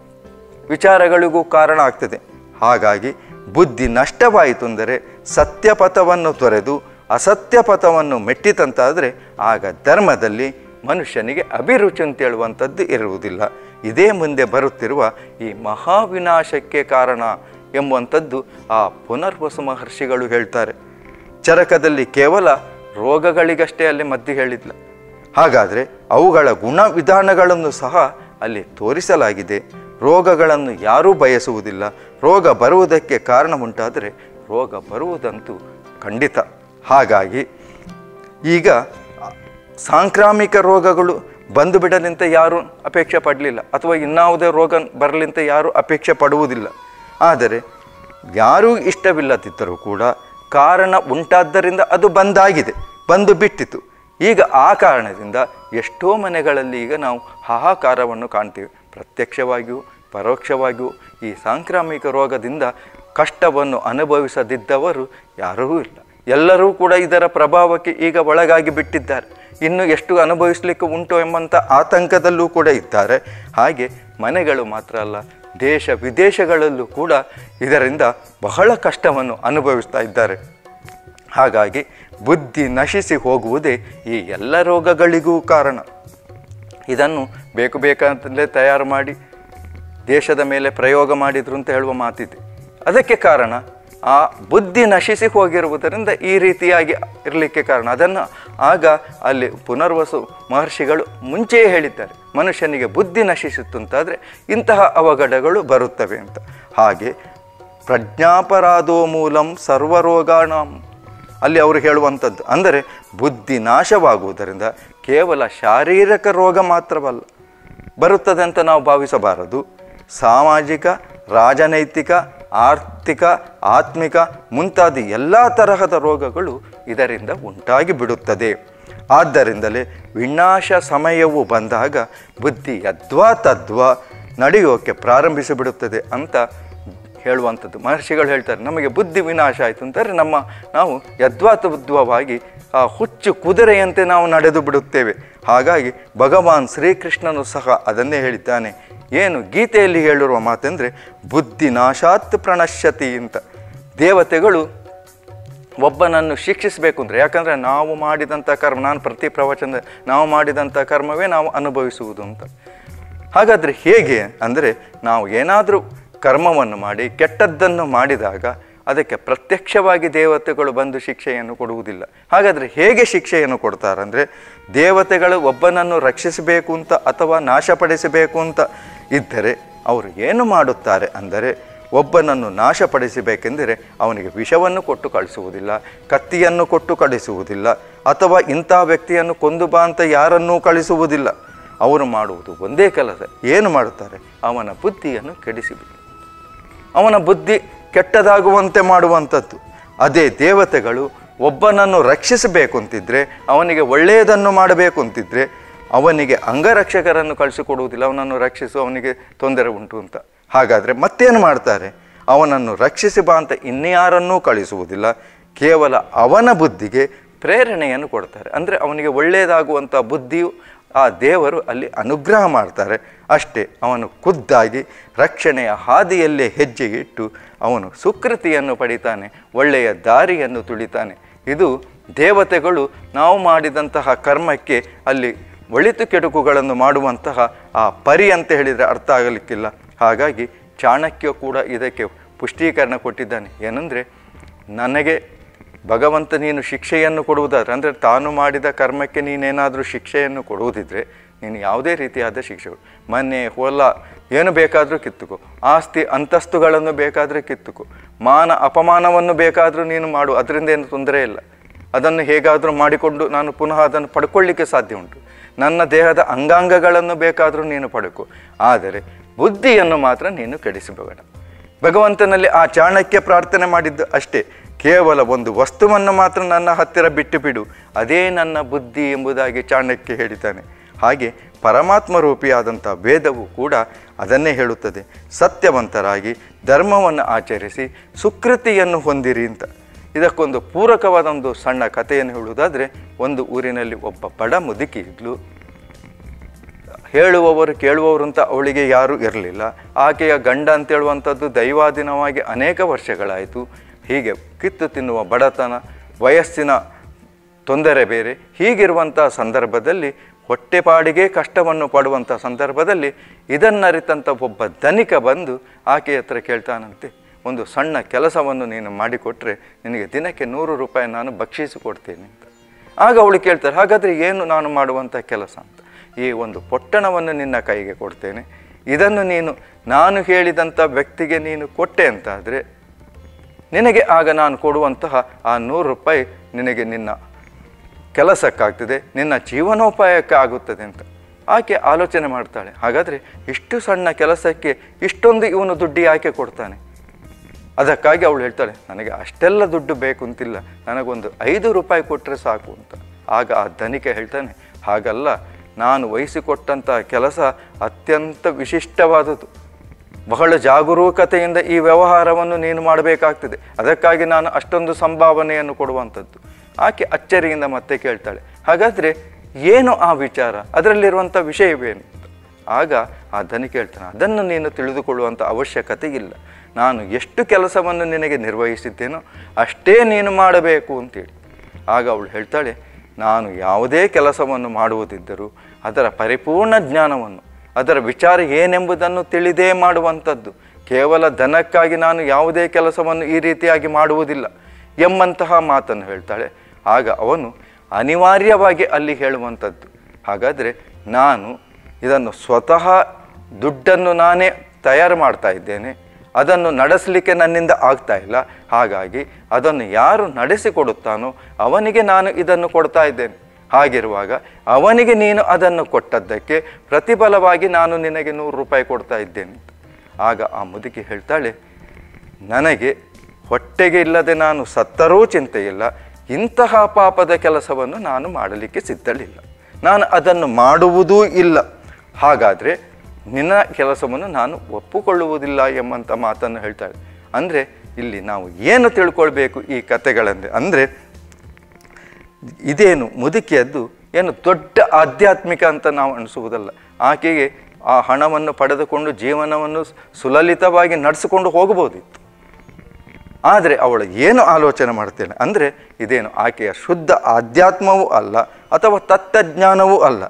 ವಿಚಾರಗಳಿಗೂ ಕಾರಣ ಆಗ್ತದೆ ಹಾಗಾಗಿ ಬುದ್ಧಿ ನಷ್ಟವಾಯಿತು ಅಂದರೆ ಸತ್ಯಪಥವನ್ನು ತೊರೆದು ಅಸತ್ಯ ಪಥವನ್ನು ಮೆಟ್ಟಿತಂತಾದರೆ ಆಗ ಧರ್ಮದಲ್ಲಿ ಮನುಷ್ಯನಿಗೆ ಅಭಿರುಚಿ ಅಂತ ಹೇಳುವಂಥದ್ದು ಇರುವುದಿಲ್ಲ ಇದೇ ಮುಂದೆ ಬರುತ್ತಿರುವ ಈ ಮಹಾವಿನಾಶಕ್ಕೆ ಕಾರಣ ಎಂಬುವಂಥದ್ದು ಆ ಪುನರ್ವಸು ಮಹರ್ಷಿಗಳು ಹೇಳ್ತಾರೆ ಚರಕದಲ್ಲಿ ಕೇವಲ ರೋಗಗಳಿಗಷ್ಟೇ ಅಲ್ಲಿ ಮದ್ದು ಹೇಳಿದ್ಲ ಹಾಗಾದರೆ ಅವುಗಳ ಗುಣ ವಿಧಾನಗಳನ್ನು ಸಹ ಅಲ್ಲಿ ತೋರಿಸಲಾಗಿದೆ ರೋಗಗಳನ್ನು ಯಾರೂ ಬಯಸುವುದಿಲ್ಲ ರೋಗ ಬರುವುದಕ್ಕೆ ಕಾರಣ ಉಂಟಾದರೆ ರೋಗ ಬರುವುದಂತೂ ಖಂಡಿತ ಹಾಗಾಗಿ ಈಗ ಸಾಂಕ್ರಾಮಿಕ ರೋಗಗಳು ಬಂದು ಬಿಡಲಿಂತ ಯಾರೂ ಅಪೇಕ್ಷೆ ಪಡಲಿಲ್ಲ ಅಥವಾ ಇನ್ನಾವುದೇ ರೋಗ ಬರಲಿಂತ ಯಾರೂ ಅಪೇಕ್ಷೆ ಪಡುವುದಿಲ್ಲ ಆದರೆ ಯಾರೂ ಇಷ್ಟವಿಲ್ಲದಿದ್ದರೂ ಕೂಡ ಕಾರಣ ಉಂಟಾದ್ದರಿಂದ ಅದು ಬಂದಾಗಿದೆ ಬಂದು ಬಿಟ್ಟಿತು ಈಗ ಆ ಕಾರಣದಿಂದ ಎಷ್ಟೋ ಮನೆಗಳಲ್ಲಿ ಈಗ ನಾವು ಹಾಹಾಕಾರವನ್ನು ಕಾಣ್ತೀವಿ ಪ್ರತ್ಯಕ್ಷವಾಗಿಯೂ ಪರೋಕ್ಷವಾಗಿಯೂ ಈ ಸಾಂಕ್ರಾಮಿಕ ರೋಗದಿಂದ ಕಷ್ಟವನ್ನು ಅನುಭವಿಸದಿದ್ದವರು ಯಾರೂ ಇಲ್ಲ ಎಲ್ಲರೂ ಕೂಡ ಇದರ ಪ್ರಭಾವಕ್ಕೆ ಈಗ ಒಳಗಾಗಿ ಬಿಟ್ಟಿದ್ದಾರೆ ಇನ್ನು ಎಷ್ಟು ಅನುಭವಿಸಲಿಕ್ಕೆ ಉಂಟು ಎಂಬಂಥ ಆತಂಕದಲ್ಲೂ ಕೂಡ ಇದ್ದಾರೆ ಹಾಗೆ ಮನೆಗಳು ಮಾತ್ರ ಅಲ್ಲ ದೇಶ ವಿದೇಶಗಳಲ್ಲೂ ಕೂಡ ಇದರಿಂದ ಬಹಳ ಕಷ್ಟವನ್ನು ಅನುಭವಿಸ್ತಾ ಇದ್ದಾರೆ ಹಾಗಾಗಿ ಬುದ್ಧಿ ನಶಿಸಿ ಹೋಗುವುದೇ ಈ ಎಲ್ಲ ರೋಗಗಳಿಗೂ ಕಾರಣ ಇದನ್ನು ಬೇಕು ಬೇಕಂತಲೇ ತಯಾರು ಮಾಡಿ ದೇಶದ ಮೇಲೆ ಪ್ರಯೋಗ ಮಾಡಿದ್ರು ಅಂತ ಹೇಳುವ ಮಾತಿದೆ ಅದಕ್ಕೆ ಕಾರಣ ಆ ಬುದ್ಧಿ ನಶಿಸಿ ಹೋಗಿರುವುದರಿಂದ ಈ ರೀತಿಯಾಗಿ ಇರಲಿಕ್ಕೆ ಕಾರಣ ಅದನ್ನು ಆಗ ಅಲ್ಲಿ ಪುನರ್ವಸು ಮಹರ್ಷಿಗಳು ಮುಂಚೆಯೇ ಹೇಳಿದ್ದಾರೆ ಮನುಷ್ಯನಿಗೆ ಬುದ್ಧಿ ನಶಿಸಿತ್ತು ಅಂತಾದರೆ ಇಂತಹ ಅವಘಡಗಳು ಬರುತ್ತವೆ ಅಂತ ಹಾಗೆ ಪ್ರಜ್ಞಾಪರಾಧೋ ಮೂಲಂ ಸರ್ವರೋಗಾಣಂ ಅಲ್ಲಿ ಅವರು ಹೇಳುವಂಥದ್ದು ಅಂದರೆ ಬುದ್ಧಿ ನಾಶವಾಗುವುದರಿಂದ ಕೇವಲ ಶಾರೀರಿಕ ರೋಗ ಮಾತ್ರವಲ್ಲ ಬರುತ್ತದೆ ಅಂತ ನಾವು ಭಾವಿಸಬಾರದು ಸಾಮಾಜಿಕ ರಾಜನೈತಿಕ ಆರ್ಥಿಕ ಆತ್ಮಿಕ ಮುಂತಾದ ಎಲ್ಲ ತರಹದ ರೋಗಗಳು ಇದರಿಂದ ಉಂಟಾಗಿ ಬಿಡುತ್ತದೆ ಆದ್ದರಿಂದಲೇ ವಿನಾಶ ಸಮಯವು ಬಂದಾಗ ಬುದ್ಧಿ ಯದ್ವಾ ತದ್ವಾ ನಡೆಯೋಕೆ ಪ್ರಾರಂಭಿಸಿಬಿಡುತ್ತದೆ ಅಂತ ಹೇಳುವಂಥದ್ದು ಮಹರ್ಷಿಗಳು ಹೇಳ್ತಾರೆ ನಮಗೆ ಬುದ್ಧಿ ವಿನಾಶ ಆಯಿತು ಅಂತಾರೆ ನಮ್ಮ ನಾವು ಯದ್ವಾತದ್ವವಾಗಿ ಆ ಹುಚ್ಚು ಕುದುರೆಯಂತೆ ನಾವು ನಡೆದು ಬಿಡುತ್ತೇವೆ ಹಾಗಾಗಿ ಭಗವಾನ್ ಶ್ರೀಕೃಷ್ಣನು ಸಹ ಅದನ್ನೇ ಹೇಳಿದ್ದಾನೆ ಏನು ಗೀತೆಯಲ್ಲಿ ಹೇಳಿರುವ ಮಾತೆಂದರೆ ಬುದ್ಧಿ ನಾಶಾತ್ ಪ್ರಣಶ್ಯತಿ ಅಂತ ದೇವತೆಗಳು ಒಬ್ಬನನ್ನು ಶಿಕ್ಷಿಸಬೇಕು ಅಂದರೆ ಯಾಕಂದರೆ ನಾವು ಮಾಡಿದಂಥ ಕರ್ಮ ನಾನು ಪ್ರತಿ ಪ್ರವಚನ ನಾವು ಮಾಡಿದಂಥ ಕರ್ಮವೇ ನಾವು ಅನುಭವಿಸುವುದು ಅಂತ ಹಾಗಾದರೆ ಹೇಗೆ ಅಂದರೆ ನಾವು ಏನಾದರೂ ಕರ್ಮವನ್ನು ಮಾಡಿ ಕೆಟ್ಟದ್ದನ್ನು ಮಾಡಿದಾಗ ಅದಕ್ಕೆ ಪ್ರತ್ಯಕ್ಷವಾಗಿ ದೇವತೆಗಳು ಬಂದು ಶಿಕ್ಷೆಯನ್ನು ಕೊಡುವುದಿಲ್ಲ ಹಾಗಾದರೆ ಹೇಗೆ ಶಿಕ್ಷೆಯನ್ನು ಕೊಡ್ತಾರಂದರೆ ದೇವತೆಗಳು ಒಬ್ಬನನ್ನು ರಕ್ಷಿಸಬೇಕು ಅಂತ ಅಥವಾ ನಾಶಪಡಿಸಬೇಕು ಅಂತ ಇದ್ದರೆ ಅವರು ಏನು ಮಾಡುತ್ತಾರೆ ಅಂದರೆ ಒಬ್ಬನನ್ನು ನಾಶಪಡಿಸಬೇಕೆಂದರೆ ಅವನಿಗೆ ವಿಷವನ್ನು ಕೊಟ್ಟು ಕಳಿಸುವುದಿಲ್ಲ ಕತ್ತಿಯನ್ನು ಕೊಟ್ಟು ಕಳಿಸುವುದಿಲ್ಲ ಅಥವಾ ಇಂಥ ವ್ಯಕ್ತಿಯನ್ನು ಕೊಂದು ಬಾ ಅಂತ ಯಾರನ್ನೂ ಕಳಿಸುವುದಿಲ್ಲ ಅವರು ಮಾಡುವುದು ಒಂದೇ ಕೆಲಸ ಏನು ಮಾಡುತ್ತಾರೆ ಅವನ ಬುದ್ಧಿಯನ್ನು ಕೆಡಿಸಿಬಿಡು ಅವನ ಬುದ್ಧಿ ಕೆಟ್ಟದಾಗುವಂತೆ ಮಾಡುವಂಥದ್ದು ಅದೇ ದೇವತೆಗಳು ಒಬ್ಬನನ್ನು ರಕ್ಷಿಸಬೇಕು ಅಂತಿದ್ರೆ ಅವನಿಗೆ ಒಳ್ಳೆಯದನ್ನು ಮಾಡಬೇಕು ಅಂತಿದ್ರೆ ಅವನಿಗೆ ಅಂಗರಕ್ಷಕರನ್ನು ಕಳಿಸಿಕೊಡುವುದಿಲ್ಲ ಅವನನ್ನು ರಕ್ಷಿಸು ಅವನಿಗೆ ತೊಂದರೆ ಉಂಟು ಅಂತ ಹಾಗಾದರೆ ಮತ್ತೇನು ಮಾಡ್ತಾರೆ ಅವನನ್ನು ರಕ್ಷಿಸಿ ಬಾ ಅಂತ ಇನ್ಯಾರನ್ನೂ ಕಳಿಸುವುದಿಲ್ಲ ಕೇವಲ ಅವನ ಬುದ್ಧಿಗೆ ಪ್ರೇರಣೆಯನ್ನು ಕೊಡ್ತಾರೆ ಅಂದರೆ ಅವನಿಗೆ ಒಳ್ಳೆಯದಾಗುವಂಥ ಬುದ್ಧಿಯು ಆ ದೇವರು ಅಲ್ಲಿ ಅನುಗ್ರಹ ಮಾಡ್ತಾರೆ ಅಷ್ಟೇ ಅವನು ಖುದ್ದಾಗಿ ರಕ್ಷಣೆಯ ಹಾದಿಯಲ್ಲೇ ಹೆಜ್ಜೆ ಇಟ್ಟು ಅವನು ಸುಕೃತಿಯನ್ನು ಪಡಿತಾನೆ ಒಳ್ಳೆಯ ದಾರಿಯನ್ನು ತುಳಿತಾನೆ ಇದು ದೇವತೆಗಳು ನಾವು ಮಾಡಿದಂತಹ ಕರ್ಮಕ್ಕೆ ಅಲ್ಲಿ ಒಳಿತು ಕೆಡುಕುಗಳನ್ನು ಮಾಡುವಂತಹ ಆ ಪರಿ ಅಂತ ಹೇಳಿದರೆ ಅರ್ಥ ಆಗಲಿಕ್ಕಿಲ್ಲ ಹಾಗಾಗಿ ಚಾಣಕ್ಯ ಕೂಡ ಇದಕ್ಕೆ ಪುಷ್ಟೀಕರಣ ಕೊಟ್ಟಿದ್ದಾನೆ ಏನಂದರೆ ನನಗೆ ಭಗವಂತ ನೀನು ಶಿಕ್ಷೆಯನ್ನು ಕೊಡುವುದಾದ್ರೆ ಅಂದರೆ ತಾನು ಮಾಡಿದ ಕರ್ಮಕ್ಕೆ ನೀನೇನಾದರೂ ಶಿಕ್ಷೆಯನ್ನು ಕೊಡುವುದಿದ್ರೆ ನೀನು ಯಾವುದೇ ರೀತಿಯಾದ ಶಿಕ್ಷೆಗಳು ಮನೆ ಹೊಲ ಏನು ಬೇಕಾದರೂ ಕಿತ್ತುಕೋ ಆಸ್ತಿ ಅಂತಸ್ತುಗಳನ್ನು ಬೇಕಾದರೆ ಕಿತ್ತುಕೋ ಮಾನ ಅಪಮಾನವನ್ನು ಬೇಕಾದರೂ ನೀನು ಮಾಡು ಅದರಿಂದ ಏನು ತೊಂದರೆ ಇಲ್ಲ ಅದನ್ನು ಹೇಗಾದರೂ ಮಾಡಿಕೊಂಡು ನಾನು ಪುನಃ ಅದನ್ನು ಪಡ್ಕೊಳ್ಳಿಕ್ಕೆ ಸಾಧ್ಯ ಉಂಟು ನನ್ನ ದೇಹದ ಅಂಗಾಂಗಗಳನ್ನು ಬೇಕಾದರೂ ನೀನು ಪಡ್ಕೋ ಆದರೆ ಬುದ್ಧಿಯನ್ನು ಮಾತ್ರ ನೀನು ಕೆಡಿಸಬೇಡ ಭಗವಂತನಲ್ಲಿ ಆ ಚಾಣಕ್ಯ ಪ್ರಾರ್ಥನೆ ಮಾಡಿದ್ದು ಅಷ್ಟೇ ಕೇವಲ ಒಂದು ವಸ್ತುವನ್ನು ಮಾತ್ರ ನನ್ನ ಹತ್ತಿರ ಬಿಟ್ಟು ಬಿಡು ಅದೇ ನನ್ನ ಬುದ್ಧಿ ಎಂಬುದಾಗಿ ಚಾಣಕ್ಯ ಹೇಳಿದ್ದಾನೆ ಹಾಗೆ ಪರಮಾತ್ಮ ರೂಪಿಯಾದಂಥ ವೇದವು ಕೂಡ ಅದನ್ನೇ ಹೇಳುತ್ತದೆ ಸತ್ಯವಂತರಾಗಿ ಧರ್ಮವನ್ನು ಆಚರಿಸಿ ಸುಕೃತಿಯನ್ನು ಹೊಂದಿರಿ ಅಂತ ಇದಕ್ಕೊಂದು ಪೂರಕವಾದ ಒಂದು ಸಣ್ಣ ಕಥೆಯನ್ನು ಹೇಳುವುದಾದರೆ ಒಂದು ಊರಿನಲ್ಲಿ ಒಬ್ಬ ಬಡ ಮುದುಕಿ ಇದ್ಲು ಹೇಳುವವರು ಕೇಳುವವರು ಅಂತ ಅವಳಿಗೆ ಯಾರೂ ಇರಲಿಲ್ಲ ಆಕೆಯ ಗಂಡ ಅಂತೇಳುವಂಥದ್ದು ದೈವಾಧೀನವಾಗಿ ಅನೇಕ ವರ್ಷಗಳಾಯಿತು ಹೀಗೆ ಕಿತ್ತು ತಿನ್ನುವ ಬಡತನ ವಯಸ್ಸಿನ ತೊಂದರೆ ಬೇರೆ ಹೀಗಿರುವಂಥ ಸಂದರ್ಭದಲ್ಲಿ ಹೊಟ್ಟೆಪಾಡಿಗೆ ಕಷ್ಟವನ್ನು ಪಡುವಂಥ ಸಂದರ್ಭದಲ್ಲಿ ಇದನ್ನರಿತಂಥ ಒಬ್ಬ ಧನಿಕ ಬಂದು ಆಕೆಯ ಹತ್ರ ಕೇಳ್ತಾನಂತೆ ಒಂದು ಸಣ್ಣ ಕೆಲಸವನ್ನು ನೀನು ಮಾಡಿಕೊಟ್ರೆ ನಿನಗೆ ದಿನಕ್ಕೆ ನೂರು ರೂಪಾಯಿ ನಾನು ಬಕ್ಷಿಸಿಕೊಡ್ತೇನೆ ಅಂತ ಆಗ ಅವಳು ಕೇಳ್ತಾರೆ ಹಾಗಾದರೆ ಏನು ನಾನು ಮಾಡುವಂಥ ಕೆಲಸ ಅಂತ ಈ ಒಂದು ಪೊಟ್ಟಣವನ್ನು ನಿನ್ನ ಕೈಗೆ ಕೊಡ್ತೇನೆ ಇದನ್ನು ನೀನು ನಾನು ಹೇಳಿದಂಥ ವ್ಯಕ್ತಿಗೆ ನೀನು ಕೊಟ್ಟೆ ಅಂತಾದರೆ ನಿನಗೆ ಆಗ ನಾನು ಕೊಡುವಂತಹ ಆ ನೂರು ರೂಪಾಯಿ ನಿನಗೆ ನಿನ್ನ ಕೆಲಸಕ್ಕಾಗ್ತದೆ ನಿನ್ನ ಜೀವನೋಪಾಯಕ್ಕೆ ಆಗುತ್ತದೆ ಅಂತ ಆಕೆ ಆಲೋಚನೆ ಮಾಡ್ತಾಳೆ ಹಾಗಾದರೆ ಇಷ್ಟು ಸಣ್ಣ ಕೆಲಸಕ್ಕೆ ಇಷ್ಟೊಂದು ಇವನು ದುಡ್ಡು ಯಾಕೆ ಕೊಡ್ತಾನೆ ಅದಕ್ಕಾಗಿ ಅವಳು ಹೇಳ್ತಾಳೆ ನನಗೆ ಅಷ್ಟೆಲ್ಲ ದುಡ್ಡು ಬೇಕು ಅಂತಿಲ್ಲ ನನಗೊಂದು ಐದು ರೂಪಾಯಿ ಕೊಟ್ಟರೆ ಸಾಕು ಅಂತ ಆಗ ಆ ಧನಿಕ ಹೇಳ್ತಾನೆ ಹಾಗಲ್ಲ ನಾನು ವಹಿಸಿಕೊಟ್ಟಂಥ ಕೆಲಸ ಅತ್ಯಂತ ವಿಶಿಷ್ಟವಾದದ್ದು ಬಹಳ ಜಾಗರೂಕತೆಯಿಂದ ಈ ವ್ಯವಹಾರವನ್ನು ನೀನು ಮಾಡಬೇಕಾಗ್ತದೆ ಅದಕ್ಕಾಗಿ ನಾನು ಅಷ್ಟೊಂದು ಸಂಭಾವನೆಯನ್ನು ಕೊಡುವಂಥದ್ದು ಆಕೆ ಅಚ್ಚರಿಯಿಂದ ಮತ್ತೆ ಕೇಳ್ತಾಳೆ ಹಾಗಾದರೆ ಏನು ಆ ವಿಚಾರ ಅದರಲ್ಲಿರುವಂಥ ವಿಷಯವೇನು ಆಗ ಆ ಧನಿಕ ಹೇಳ್ತಾನೆ ಅದನ್ನು ನೀನು ತಿಳಿದುಕೊಳ್ಳುವಂಥ ಅವಶ್ಯಕತೆ ಇಲ್ಲ ನಾನು ಎಷ್ಟು ಕೆಲಸವನ್ನು ನಿನಗೆ ನಿರ್ವಹಿಸಿದ್ದೇನೋ ಅಷ್ಟೇ ನೀನು ಮಾಡಬೇಕು ಅಂತೇಳಿ ಆಗ ಅವಳು ಹೇಳ್ತಾಳೆ ನಾನು ಯಾವುದೇ ಕೆಲಸವನ್ನು ಮಾಡುವುದಿದ್ದರೂ ಅದರ ಪರಿಪೂರ್ಣ ಜ್ಞಾನವನ್ನು ಅದರ ವಿಚಾರ ಏನೆಂಬುದನ್ನು ತಿಳಿದೇ ಮಾಡುವಂಥದ್ದು ಕೇವಲ ಧನಕ್ಕಾಗಿ ನಾನು ಯಾವುದೇ ಕೆಲಸವನ್ನು ಈ ರೀತಿಯಾಗಿ ಮಾಡುವುದಿಲ್ಲ ಎಂಬಂತಹ ಮಾತನ್ನು ಹೇಳ್ತಾಳೆ ಆಗ ಅವನು ಅನಿವಾರ್ಯವಾಗಿ ಅಲ್ಲಿ ಹೇಳುವಂಥದ್ದು ಹಾಗಾದರೆ ನಾನು ಇದನ್ನು ಸ್ವತಃ ದುಡ್ಡನ್ನು ನಾನೇ ತಯಾರು ಮಾಡ್ತಾ ಇದ್ದೇನೆ ಅದನ್ನು ನಡೆಸಲಿಕ್ಕೆ ನನ್ನಿಂದ ಆಗ್ತಾ ಇಲ್ಲ ಹಾಗಾಗಿ ಅದನ್ನು ಯಾರು ನಡೆಸಿಕೊಡುತ್ತಾನೋ ಅವನಿಗೆ ನಾನು ಇದನ್ನು ಕೊಡ್ತಾ ಇದ್ದೇನೆ ಹಾಗಿರುವಾಗ ಅವನಿಗೆ ನೀನು ಅದನ್ನು ಕೊಟ್ಟದ್ದಕ್ಕೆ ಪ್ರತಿಫಲವಾಗಿ ನಾನು ನಿನಗೆ ನೂರು ರೂಪಾಯಿ ಕೊಡ್ತಾ ಇದ್ದೇನೆ ಅಂತ. ಆಗ ಆ ಮುದುಕಿ ಹೇಳ್ತಾಳೆ ನನಗೆ ಹೊಟ್ಟೆಗೆ ಇಲ್ಲದೆ ನಾನು ಸತ್ತರೂ ಚಿಂತೆ ಇಲ್ಲ ಇಂತಹ ಪಾಪದ ಕೆಲಸವನ್ನು ನಾನು ಮಾಡಲಿಕ್ಕೆ ಸಿದ್ಧಳಿಲ್ಲ ನಾನು ಅದನ್ನು ಮಾಡುವುದೂ ಇಲ್ಲ ಹಾಗಾದರೆ ನಿನ್ನ ಕೆಲಸವನ್ನು ನಾನು ಒಪ್ಪುಕೊಳ್ಳುವುದಿಲ್ಲ ಎಂಬಂಥ ಮಾತನ್ನು ಹೇಳ್ತಾಳೆ ಅಂದರೆ ಇಲ್ಲಿ ನಾವು ಏನು ತಿಳ್ಕೊಳ್ಬೇಕು ಈ ಕಥೆಗಳಂದರೆ ಅಂದರೆ ಇದೇನು ಮುದುಕಿಯದ್ದು ಏನು ದೊಡ್ಡ ಆಧ್ಯಾತ್ಮಿಕ ಅಂತ ನಾವು ಅನಿಸುವುದಲ್ಲ ಆಕೆಗೆ ಆ ಹಣವನ್ನು ಪಡೆದುಕೊಂಡು ಜೀವನವನ್ನು ಸುಲಲಿತವಾಗಿ ನಡೆಸಿಕೊಂಡು ಹೋಗಬಹುದಿತ್ತು ಆದರೆ ಅವಳು ಏನು ಆಲೋಚನೆ ಮಾಡ್ತೇನೆ ಅಂದರೆ ಇದೇನು ಆಕೆಯ ಶುದ್ಧ ಆಧ್ಯಾತ್ಮವೂ ಅಲ್ಲ ಅಥವಾ ತತ್ವಜ್ಞಾನವೂ ಅಲ್ಲ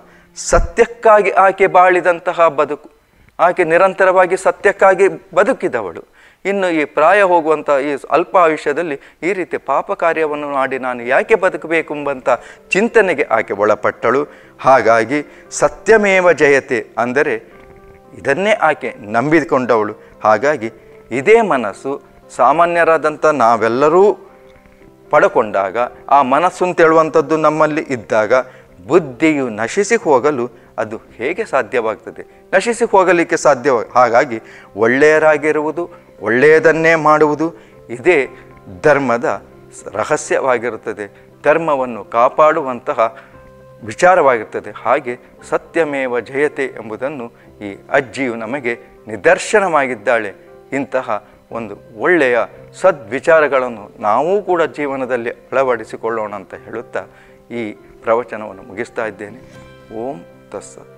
ಸತ್ಯಕ್ಕಾಗಿ ಆಕೆ ಬಾಳಿದಂತಹ ಬದುಕು ಆಕೆ ನಿರಂತರವಾಗಿ ಸತ್ಯಕ್ಕಾಗಿ ಬದುಕಿದವಳು ಇನ್ನು ಈ ಪ್ರಾಯ ಹೋಗುವಂಥ ಈ ಅಲ್ಪ ಆಯುಷ್ಯದಲ್ಲಿ ಈ ರೀತಿ ಪಾಪ ಕಾರ್ಯವನ್ನು ಮಾಡಿ ನಾನು ಯಾಕೆ ಬದುಕಬೇಕೆಂಬಂಥ ಚಿಂತನೆಗೆ ಆಕೆ ಒಳಪಟ್ಟಳು ಹಾಗಾಗಿ ಸತ್ಯಮೇವ ಜಯತೆ ಅಂದರೆ ಇದನ್ನೇ ಆಕೆ ನಂಬಿಕೊಂಡವಳು ಹಾಗಾಗಿ ಇದೇ ಮನಸ್ಸು ಸಾಮಾನ್ಯರಾದಂಥ ನಾವೆಲ್ಲರೂ ಪಡಕೊಂಡಾಗ ಆ ಮನಸ್ಸು ಅಂತೇಳುವಂಥದ್ದು ನಮ್ಮಲ್ಲಿ ಇದ್ದಾಗ ಬುದ್ಧಿಯು ನಶಿಸಿ ಹೋಗಲು ಅದು ಹೇಗೆ ಸಾಧ್ಯವಾಗ್ತದೆ ನಶಿಸಿ ಹೋಗಲಿಕ್ಕೆ ಸಾಧ್ಯ ಹಾಗಾಗಿ ಒಳ್ಳೆಯರಾಗಿರುವುದು ಒಳ್ಳೆಯದನ್ನೇ ಮಾಡುವುದು ಇದೇ ಧರ್ಮದ ರಹಸ್ಯವಾಗಿರುತ್ತದೆ ಧರ್ಮವನ್ನು ಕಾಪಾಡುವಂತಹ ವಿಚಾರವಾಗಿರ್ತದೆ ಹಾಗೆ ಸತ್ಯಮೇವ ಜಯತೆ ಎಂಬುದನ್ನು ಈ ಅಜ್ಜಿಯು ನಮಗೆ ನಿದರ್ಶನವಾಗಿದ್ದಾಳೆ ಇಂತಹ ಒಂದು ಒಳ್ಳೆಯ ಸದ್ವಿಚಾರಗಳನ್ನು ನಾವೂ ಕೂಡ ಜೀವನದಲ್ಲಿ ಅಳವಡಿಸಿಕೊಳ್ಳೋಣ ಅಂತ ಹೇಳುತ್ತಾ ಈ ಪ್ರವಚನವನ್ನು ಮುಗಿಸ್ತಾ ಇದ್ದೇನೆ ಓಂ ತಸ್ಸತ್